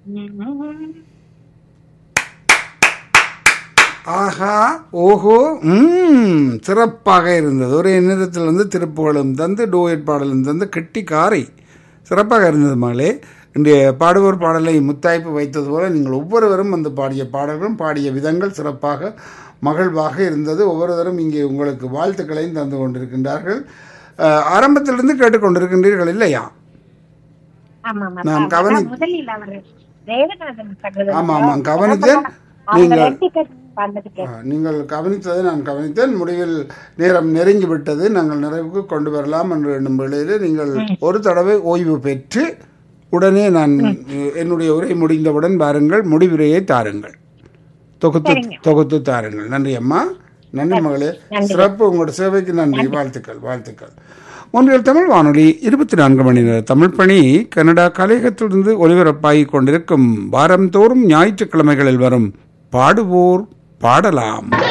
ஆஹா ஓஹோ ம் சிறப்பாக இருந்தது ஒரே நேரத்தில் வந்து திருப்புகளும் தந்து டூயட் பாடலும் தந்து கெட்டி காரை சிறப்பாக இருந்தது மகளே இன்றைய பாடுவோர் பாடலை முத்தாய்ப்பு வைத்தது போல நீங்கள் ஒவ்வொருவரும் வந்து பாடிய பாடல்களும் பாடிய விதங்கள் சிறப்பாக மகிழ்வாக இருந்தது ஒவ்வொருவரும் இங்கே உங்களுக்கு வாழ்த்துக்களையும் தந்து கொண்டிருக்கின்றார்கள் அஹ், ஆரம்பத்திலிருந்து கேட்டுக்கொண்டிருக்கின்றீர்கள் இல்லையா ஆமா ஆமா நான் ஆமா. கவனி- அதான் முதலில் அவரு தேவநாதன் சகோதரர் ஆமா, ஆமா, கவனித்தேன். அவங்க நீங்கள் ரெண்டு பேரும் பாடினது கேட்டேன். ஆ, நீங்கள் கவனித்ததை நான் கவனித்தேன் முடிவில் நேரம் நெருங்கி விட்டது நாங்கள் நிறைவுக்கு கொண்டு வரலாம் என்று எண்ணும் வேளையில் நீங்கள் ஒரு தடவை ஓய்வு பெற்று உடனே நான் என்னுடைய உரை முடிந்தவுடன் பாருங்கள் முடிவுரையை தாருங்கள் தொகுத்து தொகுத்து தாருங்கள் நன்றி அம்மா நன்றி மகளே சிறப்பு உங்களோட சேவைக்கு நன்றி வாழ்த்துக்கள் வாழ்த்துக்கள் ஒன்றியல் தமிழ் வானொலி இருபத்தி நான்கு மணி நேர தமிழ் பணி கனடா கலையகத்திலிருந்து ஒலிபரப்பாகிக் கொண்டிருக்கும் வாரந்தோறும் ஞாயிற்றுக்கிழமைகளில் வரும் பாடுவோர் பாடலாம்